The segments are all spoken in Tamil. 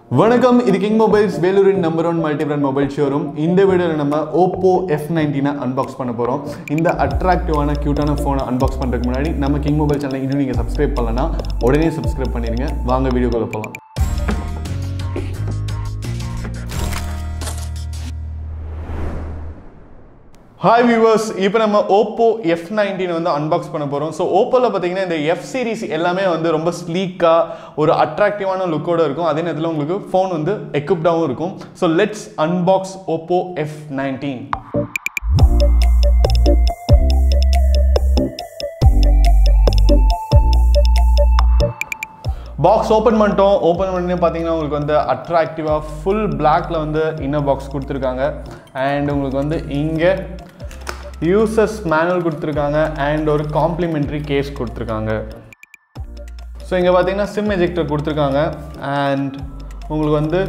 வணக்கம் இது கிங் மொபைல்ஸ் வேலூரின் number one multi brand mobile showroom இந்த வீடியோவில் நம்ம ஓப்போ எஃப் நைன்டீனை அன்பாக்ஸ் பண்ண போகிறோம் இந்த அட்ராக்டிவான க்யூட்டான ஃபோனை அன்பாக்ஸ் பண்ணுறதுக்கு முன்னாடி நம்ம கிங் மொபைல் சேனல் இன்னும் நீங்கள் சப்ஸ்கிரைப் பண்ணலன்னா உடனே சப்ஸ்கிரைப் பண்ணிடுங்க வாங்க வீடியோக்குள்ள போகலாம் ஹாய் வியூவர்ஸ் இப்போ நம்ம ஓப்போ எஃப் நைன்டீன் வந்து அன்பாக்ஸ் பண்ண போகிறோம் ஸோ ஓப்போவில் பார்த்தீங்கன்னா இந்த எஃப் சீரிஸ் எல்லாமே வந்து ரொம்ப ஸ்லீக்காக ஒரு அட்ராக்டிவான லுக்கோட இருக்கும் அதே நேரத்தில் உங்களுக்கு ஃபோன் வந்து எக்யூப்டாகவும் இருக்கும் so let's unbox Oppo F nineteen box open பண்ணிட்டோம் ஓப்பன் பண்ணி பார்த்தீங்கன்னா உங்களுக்கு வந்து அட்ராக்டிவாக ஃபுல் பிளாக்ல வந்து இன்னர் பாக்ஸ் கொடுத்துருக்காங்க அண்ட் உங்களுக்கு வந்து இங்கே யூசர்ஸ் மேனுவல் கொடுத்துருக்காங்க அண்ட் ஒரு காம்ப்ளிமெண்ட்ரி கேஸ் கொடுத்துருக்காங்க ஸோ இங்கே பார்த்தீங்கன்னா சிம் எஜெக்டர் கொடுத்துருக்காங்க அண்ட் உங்களுக்கு வந்து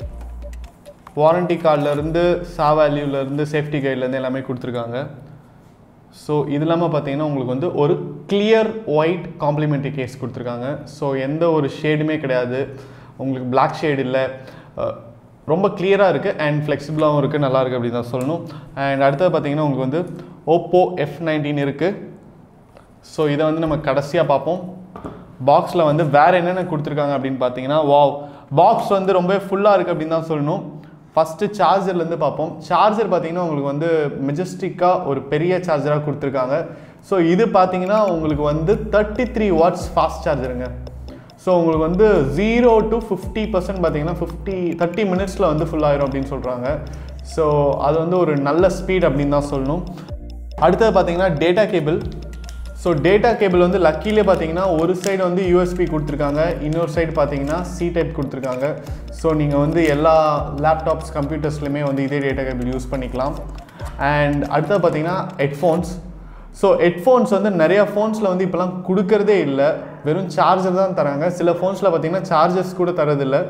வாரண்டி கார்டிலேருந்து சா வேல்யூலேருந்து சேஃப்டி கைட்லேருந்து எல்லாமே கொடுத்துருக்காங்க ஸோ இது இல்லாமல் பார்த்தீங்கன்னா உங்களுக்கு வந்து ஒரு கிளியர் ஒயிட் காம்ப்ளிமெண்ட்ரி கேஸ் கொடுத்துருக்காங்க ஸோ எந்த ஒரு ஷேடுமே கிடையாது உங்களுக்கு Black ஷேட் இல்லை அஹ், ரொம்ப கிளியராக இருக்குது அண்ட் ஃப்ளெக்சிபிளாகவும் இருக்குது நல்லா இருக்குது அப்படின்னு தான் சொல்லணும் அண்ட் அடுத்தது பார்த்தீங்கன்னா உங்களுக்கு வந்து ஓப்போ எஃப் நைன்டீன் இருக்குது ஸோ இதை வந்து நம்ம கடைசியாக பார்ப்போம் பாக்ஸில் வந்து வேறு என்னென்ன கொடுத்துருக்காங்க அப்படின்னு பார்த்தீங்கன்னா வாவ் பாக்ஸ் வந்து ரொம்ப ஃபுல்லாக இருக்குது அப்படின்னு தான் சொல்லணும் ஃபஸ்ட்டு சார்ஜர்லேருந்து பார்ப்போம் சார்ஜர் பார்த்தீங்கன்னா உங்களுக்கு வந்து மெஜஸ்டிக்காக ஒரு பெரிய சார்ஜராக கொடுத்துருக்காங்க ஸோ இது பார்த்தீங்கன்னா உங்களுக்கு வந்து தேர்ட்டி த்ரீ வாட்ஸ் ஃபாஸ்ட் சார்ஜருங்க ஸோ உங்களுக்கு வந்து ஜீரோ டு ஃபிஃப்டி பர்சன்ட் பார்த்தீங்கன்னா ஃபிஃப்டி தேர்ட்டி மினிட்ஸில் வந்து full ஆயிரும் அப்படின்னு சொல்கிறாங்க ஸோ அது வந்து ஒரு நல்ல ஸ்பீட் அப்படின்னு தான் சொல்லணும் அடுத்தது பார்த்தீங்கன்னா data cable so data cable வந்து லக்கிலே பார்த்தீங்கன்னா ஒரு சைடு வந்து யூஎஸ்பி கொடுத்துருக்காங்க இன்னொரு சைடு பார்த்தீங்கன்னா சி டைப் கொடுத்துருக்காங்க ஸோ நீங்கள் வந்து எல்லா லேப்டாப்ஸ் கம்ப்யூட்டர்ஸ்லையுமே வந்து இதே டேட்டா கேபிள் யூஸ் பண்ணிக்கலாம் அண்ட் அடுத்தது பார்த்தீங்கன்னா ஹெட்ஃபோன்ஸ் ஸோ ஹெட்ஃபோன்ஸ் வந்து நிறைய ஃபோன்ஸில் வந்து இப்போலாம் கொடுக்கறதே இல்லை வெறும் சார்ஜர் தான் தராங்க சில ஃபோன்ஸில் பார்த்தீங்கன்னா சார்ஜர்ஸ் கூட தரதில்லை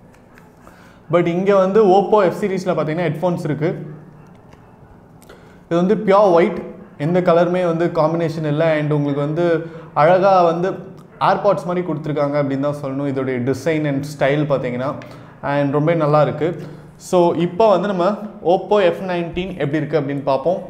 பட் இங்கே வந்து ஓப்போ எஃப் சீரிஸில் பார்த்தீங்கன்னா ஹெட்ஃபோன்ஸ் இருக்குது இது வந்து பியோர் ஒயிட் எந்த கலருமே வந்து காம்பினேஷன் இல்லை அண்ட் உங்களுக்கு வந்து அழகாக வந்து ஏர்பாட்ஸ் மாதிரி கொடுத்துருக்காங்க அப்படின்னு தான் சொல்லணும் இதோடைய டிசைன் அண்ட் ஸ்டைல் பார்த்தீங்கன்னா அண்ட் ரொம்ப நல்லா இருக்குது ஸோ இப்போ வந்து நம்ம ஓப்போ எஃப் நைன்டீன் எப்படி இருக்குது அப்படின்னு பார்ப்போம்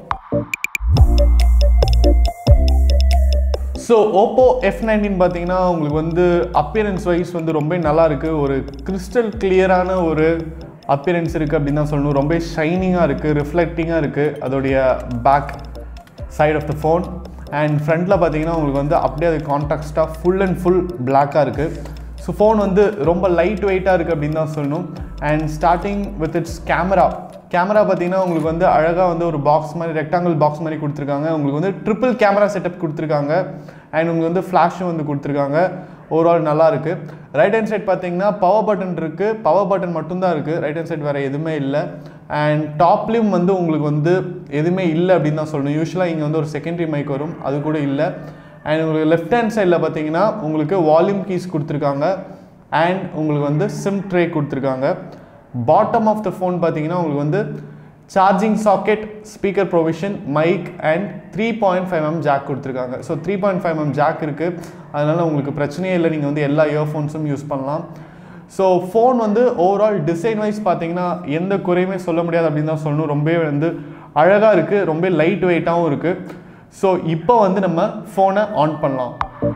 ஸோ ஓப்போ எஃப் நைன்டீன் பார்த்தீங்கன்னா உங்களுக்கு வந்து அப்பியரன்ஸ் வைஸ் வந்து ரொம்ப நல்லா இருக்குது ஒரு கிறிஸ்டல் கிளியரான ஒரு அப்பியரன்ஸ் இருக்குது அப்படின்னு தான் சொல்லணும் ரொம்ப ஷைனிங்காக இருக்குது ரிஃப்ளெக்டிங்காக இருக்குது அதோடைய back side of the phone and ஃப்ரண்ட்டில் பார்த்தீங்கன்னா உங்களுக்கு வந்து அப்படியே அது கான்டாக்ஸ்டாக ஃபுல் அண்ட் ஃபுல் பிளாக்காக இருக்குது ஸோ ஃபோன் வந்து ரொம்ப லைட் வெயிட்டாக இருக்குது அப்படின்னு தான் சொல்லணும் and starting with its camera camera பார்த்தீங்கன்னா உங்களுக்கு வந்து அழகாக வந்து ஒரு பாக்ஸ் மாதிரி ரெக்டாங்கிள் பாக்ஸ் மாதிரி கொடுத்துருக்காங்க உங்களுக்கு வந்து ட்ரிபிள் கேமரா செட்டப் கொடுத்துருக்காங்க அண்ட் உங்களுக்கு வந்து ஃப்ளாஷும் வந்து கொடுத்துருக்காங்க ஓவரால் நல்லா இருக்குது ரைட் ஹேண்ட் சைட் பார்த்தீங்கன்னா பவர் பட்டன் இருக்குது பவர் பட்டன் மட்டும்தான் இருக்குது ரைட் ஹேண்ட் சைட் வேறு எதுவுமே இல்லை அண்ட் டாப்லேயும் வந்து உங்களுக்கு வந்து எதுவுமே இல்லை அப்படின்னு தான் சொல்லணும் யூஸ்வலாக இங்கே வந்து ஒரு செகண்டரி மைக் வரும் அது கூட இல்லை அண்ட் உங்களுக்கு லெஃப்ட் ஹேண்ட் சைடில் பார்த்தீங்கன்னா உங்களுக்கு வால்யூம் கீஸ் கொடுத்துருக்காங்க அண்ட் உங்களுக்கு வந்து சிம் ட்ரே கொடுத்துருக்காங்க பாட்டம் ஆஃப் த ஃபோன் பார்த்தீங்கன்னா உங்களுக்கு வந்து charging socket speaker provision mic and three point five M jack கொடுத்துருக்காங்க so three point five M jack இருக்குது அதனால் உங்களுக்கு பிரச்சனையே இல்லை நீங்கள் வந்து எல்லா இயர்ஃபோன்ஸும் யூஸ் பண்ணலாம் ஸோ ஃபோன் வந்து ஓவரால் டிசைன் வைஸ் பார்த்தீங்கன்னா எந்த குறையுமே சொல்ல முடியாது அப்படின்னு தான் சொல்லணும் ரொம்பவே வந்து அழகாக இருக்குது ரொம்ப லைட் வெயிட்டாகவும் இருக்குது ஸோ இப்போ வந்து நம்ம ஃபோனை ஆன் பண்ணலாம்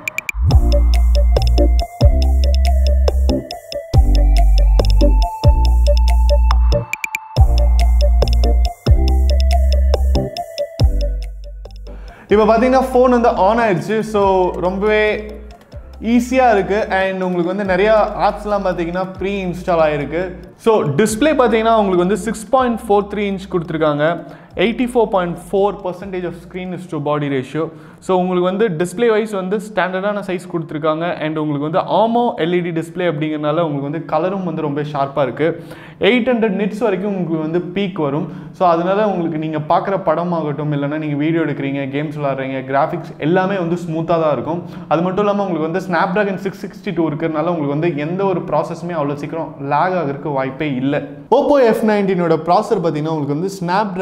இப்போ பார்த்தீங்கன்னா ஃபோன் வந்து ஆன் ஆயிடுச்சு ஸோ ரொம்பவே ஈஸியாக இருக்குது அண்ட் உங்களுக்கு வந்து நிறையா ஆப்ஸ்லாம் பார்த்தீங்கன்னா ப்ரீ இன்ஸ்டால் ஆகிருக்கு ஸோ டிஸ்பிளே பார்த்தீங்கன்னா உங்களுக்கு வந்து six point four three inch கொடுத்துருக்காங்க eighty four point four percentage of screen is to body ratio so உங்களுக்கு வந்து டிஸ்பிளே வைஸ் வந்து ஸ்டாண்டர்டான சைஸ் கொடுத்துருக்காங்க அண்ட் உங்களுக்கு வந்து ஆமோ எல்இடி டிஸ்பிளே அப்படிங்கிறனால உங்களுக்கு வந்து கலரும் வந்து ரொம்ப ஷார்ப்பாக இருக்குது எயிட் ஹண்ட்ரட் நிட்ஸ் வரைக்கும் உங்களுக்கு வந்து பீக் வரும் ஸோ அதனால உங்களுக்கு நீங்கள் பார்க்குற படமாகட்டும் இல்லைன்னா நீங்கள் வீடியோ எடுக்கிறீங்க கேம்ஸ் விளாட்றீங்க கிராஃபிக்ஸ் எல்லாமே வந்து ஸ்மூத்தாக தான் இருக்கும் அது மட்டும் இல்லாமல் உங்களுக்கு வந்து Snapdragon six sixty two இருக்கிறனால உங்களுக்கு வந்து எந்த ஒரு ப்ராசஸுமே அவ்வளோ சீக்கிரம் லேக் ஆகிறதுக்கு வாய்ப்பே இல்லை ஓப்போ எஃப் நைன்டீனோட ப்ராசர் பார்த்தீங்கன்னா உங்களுக்கு வந்து Snapdragon six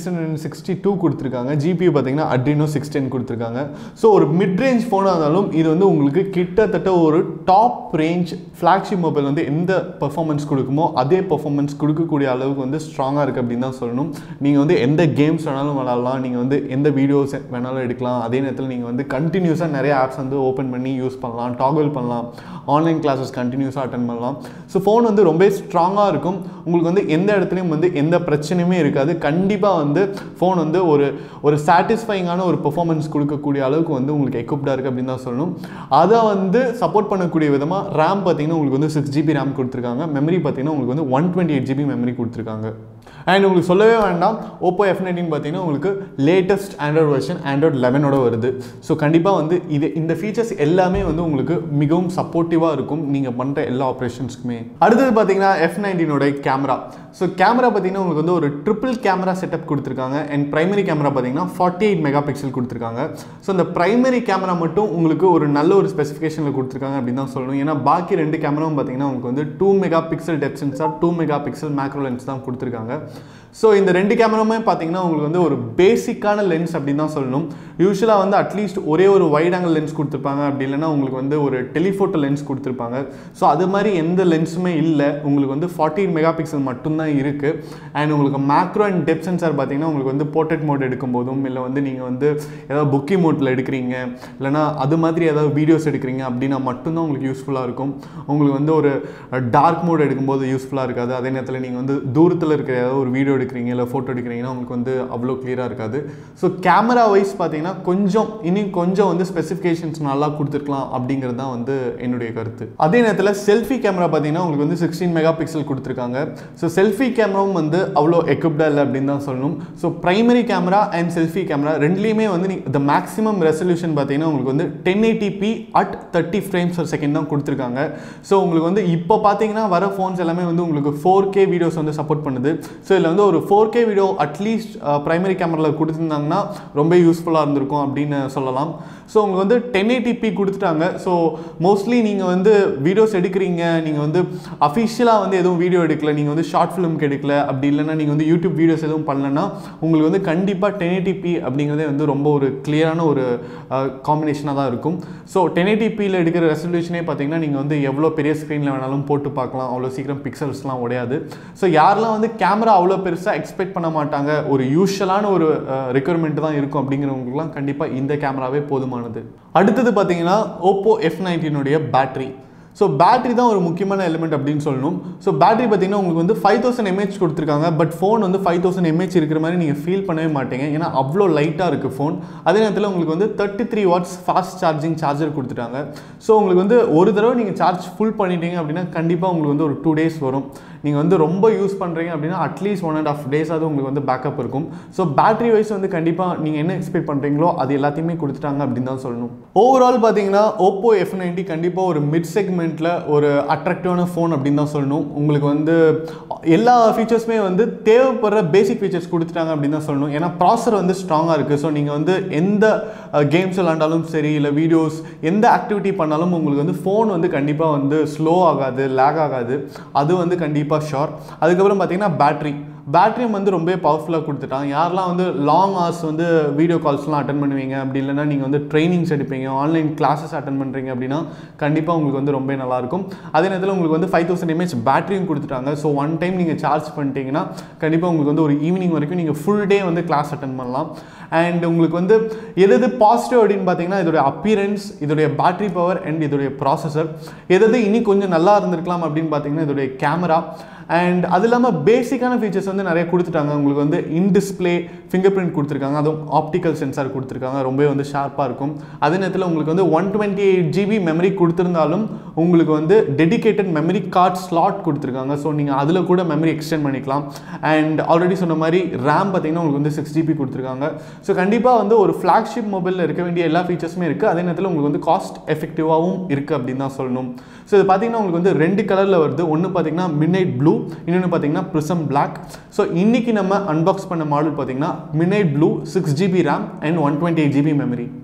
six hundred sixty two கொடுத்துருக்காங்க ஜிபி பார்த்தீங்கன்னா அட்ரினோ சிக்ஸ் டென் கொடுத்துருக்காங்க ஸோ ஒரு மிட் ரேஞ்ச் ஃபோனாக இருந்தாலும் இது வந்து உங்களுக்கு கிட்டத்தட்ட ஒரு டாப் ரேஞ்ச் ஃப்ளாக்ஷிப் மொபைல் வந்து எந்த பெர்ஃபார்மன்ஸ் கொடுக்குமோ அதே பெர்ஃபார்மன்ஸ் கொடுக்கக்கூடிய அளவுக்கு வந்து ஸ்ட்ராங்காக இருக்குது அப்படின்னு தான் சொல்லணும் நீங்கள் வந்து எந்த கேம்ஸ் வேணாலும் விளாடலாம் நீங்கள் வந்து எந்த வீடியோஸ் வேணாலும் எடுக்கலாம் அதே நேரத்தில் நீங்கள் வந்து கண்டினியூஸாக நிறைய ஆப்ஸ் வந்து ஓப்பன் பண்ணி யூஸ் பண்ணலாம் டாகல் பண்ணலாம் ஆன்லைன் கிளாஸஸ் கண்டினியூஸாக அட்டன் பண்ணலாம் ஸோ ஃபோன் வந்து ரொம்ப ஸ்ட்ராங்காக இருக்கும் உங்களுக்கு வந்து எந்த இடத்துலையும் வந்து எந்த பிரச்சனையுமே இருக்காது கண்டிப்பாக வந்து ஃபோன் வந்து ஒரு ஒரு சாட்டிஸ்ஃபைங்கான ஒரு பெர்ஃபார்மன்ஸ் கொடுக்கக்கூடிய அளவுக்கு வந்து உங்களுக்கு எக்யூப்டாக இருக்குது அப்படின்னு தான் சொல்லணும் அதை வந்து சப்போர்ட் பண்ணக்கூடிய விதமாக ரேம் பார்த்தீங்கன்னா உங்களுக்கு வந்து சிக்ஸ் ஜிபி ரேம் கொடுத்துருக்காங்க மெமரி பார்த்தீங்கன்னா உங்களுக்கு வந்து one twenty eight GB memory கொடுத்துருக்காங்க அண்ட் உங்களுக்கு சொல்லவே வேண்டாம் ஓப்போ எஃப் நைன்டீன் பார்த்தீங்கன்னா உங்களுக்கு லேட்டஸ்ட் ஆண்ட்ராய்டு வெர்ஷன் ஆண்ட்ராய்டு லெவனோட வருது ஸோ கண்டிப்பாக வந்து இது இந்த ஃபீச்சர்ஸ் எல்லாமே வந்து உங்களுக்கு மிகவும் சப்போர்ட்டிவாக இருக்கும் நீங்கள் பண்ணுற எல்லா ஆப்ரேஷன்ஸ்க்குமே அடுத்தது பார்த்தீங்கன்னா எஃப் நைன்டீனோட கேமரா ஸோ கேமரா பார்த்தீங்கன்னா உங்களுக்கு வந்து ஒரு ட்ரிபிள் கேமரா செட்டப் கொடுத்துருக்காங்க அண்ட் பிரைமரி கேமரா பார்த்தீங்கன்னா ஃபார்ட்டி எயிட் மெகா பிக்சல் கொடுத்துருக்காங்க ஸோ இந்த பிரைமரி கேமரா மட்டும் உங்களுக்கு ஒரு நல்ல ஒரு ஸ்பெசிஃபிகேஷனில் கொடுத்துருக்காங்க அப்படின்னு தான் சொல்லணும் ஏன்னா பாக்கி ரெண்டு கேமராவும் பார்த்தீங்கன்னா உங்களுக்கு வந்து two megapixel depth sensor two megapixel macro lens தான் கொடுத்துருக்காங்க ஸோ இந்த ரெண்டு கேமராவுமே பார்த்தீங்கன்னா உங்களுக்கு வந்து ஒரு பேசிக்கான லென்ஸ் அப்படின்னு தான் சொல்லணும் யூஸ்வலாக வந்து அட்லீஸ்ட் ஒரே ஒரு வைட் ஆங்கிள் லென்ஸ் கொடுத்துருப்பாங்க அப்படி இல்லைன்னா உங்களுக்கு வந்து ஒரு டெலிஃபோட்டோ லென்ஸ் கொடுத்துருப்பாங்க ஸோ அது மாதிரி எந்த லென்ஸுமே இல்லை உங்களுக்கு வந்து ஃபார்ட்டி மெகா பிக்சல் மட்டும்தான் இருக்குது அண்ட் உங்களுக்கு மேக்ரோ அண்ட் டெப் சென்சார் பார்த்தீங்கன்னா உங்களுக்கு வந்து போர்ட்ரேட் மோட் எடுக்கும்போதும் இல்லை வந்து நீங்கள் வந்து ஏதாவது புக்கி மோட்டில் எடுக்கிறீங்க இல்லைனா அது மாதிரி ஏதாவது வீடியோஸ் எடுக்கிறீங்க அப்படின்னா மட்டும்தான் உங்களுக்கு யூஸ்ஃபுல்லாக இருக்கும் உங்களுக்கு வந்து ஒரு டார்க் மோட் எடுக்கும்போது யூஸ்ஃபுல்லாக இருக்காது அதே நேரத்தில் நீங்கள் வந்து தூரத்தில் இருக்கிற ஏதாவது ஒரு வீடியோ எடுக்கிறீங்க இல்லை ஃபோட்டோ எடுக்கிறீங்கன்னா உங்களுக்கு வந்து அவ்வளோ கிளியராக இருக்காது ஸோ கேமரா வைஸ் பார்த்தீங்கன்னா கொஞ்சம் இன்னும் கொஞ்சம் வந்து ஸ்பெசிஃபிகேஷன்ஸ் நல்லா கொடுத்துருக்கலாம் அப்படிங்கிறது தான் வந்து என்னுடைய கருத்து அதே நேரத்தில் செல்ஃபி கேமரா பார்த்தீங்கன்னா உங்களுக்கு வந்து சிக்ஸ்டீன் மெகா பிக்சல் கொடுத்துருக்காங்க ஸோ செல்ஃபி கேமராவும் வந்து அவ்வளோ எக்யூப்டாக இல்லை அப்படின்னு தான் சொல்லணும் so primary camera and selfie camera ரெண்டுலேயுமே வந்து நீ த மேக்ஸிமம் ரெசல்யூஷன் பார்த்தீங்கன்னா உங்களுக்கு வந்து ten eighty p at thirty frames ஒரு செகண்ட் தான் கொடுத்துருக்காங்க ஸோ உங்களுக்கு வந்து இப்போ பார்த்தீங்கன்னா வர ஃபோன்ஸ் எல்லாமே வந்து உங்களுக்கு ஃபோர் கே வீடியோஸ் வந்து சப்போர்ட் பண்ணுது ஸோ இதில் வந்து ஒரு four K video at least primary கேமராவில் கொடுத்துருந்தாங்கன்னா ரொம்ப யூஸ்ஃபுல்லாக இருந்திருக்கும் அப்படின்னு சொல்லலாம் ஸோ உங்களுக்கு வந்து டென் எயிட்டிபி கொடுத்துட்டாங்க ஸோ மோஸ்ட்லி நீங்கள் வந்து வீடியோஸ் எடுக்கிறீங்க நீங்கள் வந்து அஃபிஷியலாக வந்து எதுவும் வீடியோ எடுக்கல நீங்கள் வந்து ஷார்ட் ஃபிலிம்க்கு எடுக்கல அப்படி இல்லைன்னா நீங்கள் வந்து யூடியூப் வீடியோஸ் எதுவும் பண்ணலன்னா உங்களுக்கு வந்து கண்டிப்பாக டென் எயிட்டிபி அப்படிங்கிறதே வந்து ரொம்ப ஒரு கிளியரான ஒரு காம்பினேஷனாக தான் இருக்கும் ஸோ டென் எயிட்டிபியில் எடுக்கிற ரெசல்யூஷனே பார்த்தீங்கன்னா நீங்கள் வந்து எவ்வளோ பெரிய ஸ்க்ரீனில் வேணாலும் போட்டு பார்க்கலாம் அவ்வளோ சீக்கிரம் பிக்சல்ஸ்லாம் உடையாது ஸோ யாரெல்லாம் வந்து கேமரா அவ்வளோ பெருசாக எக்ஸ்பெக்ட் பண்ண மாட்டாங்க ஒரு யூஷுவலான ஒரு ரெக்குயர்மெண்ட் தான் இருக்கும் அப்படிங்கிறவங்களுக்குலாம் கண்டிப்பாக இந்த கேமராவே போதுமானது அடுத்தது பார்த்தீங்கன்னா ஓப்போ எஃப் நைன்டீனுடைய பேட்டரி ஸோ பேட்டரி தான் ஒரு முக்கியமான எலிமெண்ட் அப்படின்னு சொல்லணும் ஸோ பேட்டரி பார்த்தீங்கன்னா உங்களுக்கு வந்து ஃபைவ் தௌசண்ட் எம்ஏஹெச் கொடுத்துருக்காங்க பட் ஃபோன் வந்து ஃபைவ் தௌசண்ட் எம்ஏஹெச் இருக்கிற மாதிரி நீங்கள் ஃபீல் பண்ணவே மாட்டீங்க ஏன்னா அவ்வளோ லைட்டாக இருக்குது ஃபோன் அதே நேரத்தில் உங்களுக்கு வந்து thirty three watts fast charging charger கொடுத்துட்டாங்க ஸோ உங்களுக்கு வந்து ஒரு தடவை நீங்கள் சார்ஜ் ஃபுல் பண்ணிட்டீங்க அப்படின்னா கண்டிப்பாக உங்களுக்கு வந்து ஒரு டூ டேஸ் வரும் நீங்கள் வந்து ரொம்ப யூஸ் பண்ணுறீங்க அப்படின்னா அட்லீஸ்ட் ஒன் அண்ட் ஆஃப் டேஸாவது உங்களுக்கு வந்து பேக்கப் இருக்கும் ஸோ பேட்டரி வைஸ் வந்து கண்டிப்பாக நீங்கள் என்ன எக்ஸ்பெக்ட் பண்ணுறீங்களோ அது எல்லாத்தையுமே கொடுத்துட்டாங்க அப்படின்னு தான் சொல்லணும் ஓவரால் பார்த்தீங்கன்னா ஓப்போ எஃப் நைன்ட்டி கண்டிப்பாக ஒரு மிட் செக்மெண்ட்டில் ஒரு அட்ராக்டிவான ஃபோன் அப்படின்னு தான் சொல்லணும் உங்களுக்கு வந்து எல்லா ஃபீச்சர்ஸுமே வந்து தேவைப்படுற பேசிக் ஃபீச்சர்ஸ் கொடுத்துட்டாங்க அப்படின்னு தான் சொல்லணும் ஏன்னா ப்ராசர் வந்து ஸ்ட்ராங்காக இருக்குது ஸோ நீங்கள் வந்து எந்த கேம்ஸ் விளாண்டாலும் சரி இல்லை வீடியோஸ் எந்த ஆக்டிவிட்டி பண்ணாலும் உங்களுக்கு வந்து ஃபோன் வந்து கண்டிப்பாக வந்து ஸ்லோ ஆகாது லேக் ஆகாது அது வந்து கண்டிப்பாக ஷோர் அதுக்கப்புறம் பார்த்தீங்கன்னா பேட்ரி பேட்டரியும் வந்து ரொம்ப பவர்ஃபுல்லாக கொடுத்துட்டான் யாரெல்லாம் வந்து லாங் ஹவர்ஸ் வந்து வீடியோ கால்ஸ்லாம் அட்டன் பண்ணுவீங்க அப்படி இல்லைன்னா நீங்கள் வந்து ட்ரைனிங்ஸ் எடுப்பீங்க ஆன்லைன் கிளாஸஸ் அட்டன் பண்ணுறீங்க அப்படின்னா கண்டிப்பாக உங்களுக்கு வந்து ரொம்ப நல்லாயிருக்கும் அதே நேரத்தில் உங்களுக்கு வந்து ஃபைவ் தௌசண்ட் எம்ஏஹெச் பேட்டரியும் கொடுத்துட்டாங்க ஸோ ஒன் டைம் நீங்கள் சார்ஜ் பண்ணிட்டீங்கன்னா கண்டிப்பாக உங்களுக்கு வந்து ஒரு ஈவினிங் வரைக்கும் நீங்கள் ஃபுல் டே வந்து கிளாஸ் அட்டன் பண்ணலாம் அண்ட் உங்களுக்கு வந்து எது எது பாசிட்டிவ் அப்படின்னு பார்த்தீங்கன்னா இதோடைய அப்பியரன்ஸ் இதோடைய பேட்டரி பவர் அண்ட் இதோடைய ப்ராசஸர் எது எது இனி கொஞ்சம் நல்லா இருந்திருக்கலாம் அப்படின்னு பார்த்தீங்கன்னா இதோடைய கேமரா அண்ட் அது இல்லாமல் பேசிக்கான ஃபீச்சர்ஸ் வந்து நிறைய கொடுத்துட்டாங்க உங்களுக்கு வந்து இன் டிஸ்பிளே ஃபிங்கர் பிரிண்ட் கொடுத்துருக்காங்க அதுவும் ஆப்டிக்கல் சென்சார் கொடுத்துருக்காங்க ரொம்பவே வந்து ஷார்ப்பாக இருக்கும் அதே நேரத்தில் உங்களுக்கு வந்து one twenty eight GB memory கொடுத்துருந்தாலும் உங்களுக்கு வந்து டெடிகேட்டட் மெமரி கார்ட் ஸ்லாட் கொடுத்துருக்காங்க ஸோ நீங்கள் அதில் கூட மெமரி எக்ஸ்டெண்ட் பண்ணிக்கலாம் அண்ட் ஆல்ரெடி சொன்ன மாதிரி ரேம் பார்த்தீங்கன்னா உங்களுக்கு வந்து சிக்ஸ் ஜிபி கொடுத்துருக்காங்க ஸோ கண்டிப்பாக வந்து ஒரு ஃப்ளாக்ஷிப் மொபைலில் இருக்க வேண்டிய எல்லா ஃபீச்சர்ஸுமே இருக்குது அதே நேரத்தில் உங்களுக்கு வந்து காஸ்ட் எஃபெக்டிவாகவும் இருக்குது அப்படின்னு தான் சொல்லணும் ஸோ இது பார்த்தீங்கன்னா உங்களுக்கு வந்து ரெண்டு கலரில் வருது ஒன்று பார்த்தீங்கன்னா மிட்நைட் ப்ளூ இன்னொன்று பார்த்தீங்கன்னா ப்ரிசம் பிளாக் ஸோ இன்றைக்கி நம்ம அன்பாக்ஸ் பண்ண மாடல் பார்த்தீங்கன்னா midnight blue six GB RAM and one twenty eight GB memory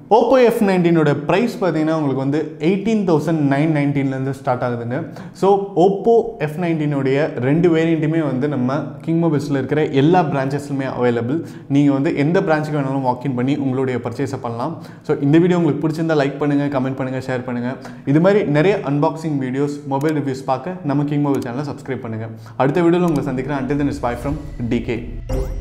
Oppo F நைன்டீனோட ப்ரைஸ் பார்த்தீங்கன்னா உங்களுக்கு வந்து எயிட்டீன் தௌசண்ட் நைன் நைன்டீன்லேருந்து ஸ்டார்ட் ஆகுதுங்க ஸோ ஓப்போ எஃப் நைன்டீனுடைய ரெண்டு வேரியண்ட்டுமே வந்து நம்ம கிங் மொபைல்ஸில் இருக்கிற எல்லா பிரான்ச்சஸ்லுமே அவைலபிள் நீங்கள் வந்து எந்த பிரான்ச்சுக்கு வேணாலும் வாக்இன் பண்ணி உங்களுடைய பர்ச்சேஸை பண்ணலாம் ஸோ இந்த வீடியோ உங்களுக்கு பிடிச்சிருந்தா லைக் பண்ணுங்கள் கமெண்ட் பண்ணுங்கள் ஷேர் பண்ணுங்கள் இது மாதிரி நிறைய அன்பாக்சிங் வீடியோஸ் மொபைல் ரிவ்யூஸ் பார்க்க நம்ம கிங் மொபைல் சேனலை சப்ஸ்கிரைப் பண்ணுங்கள் அடுத்த வீடியோவில் உங்களை சந்திக்கிறேன் until then is bye from decay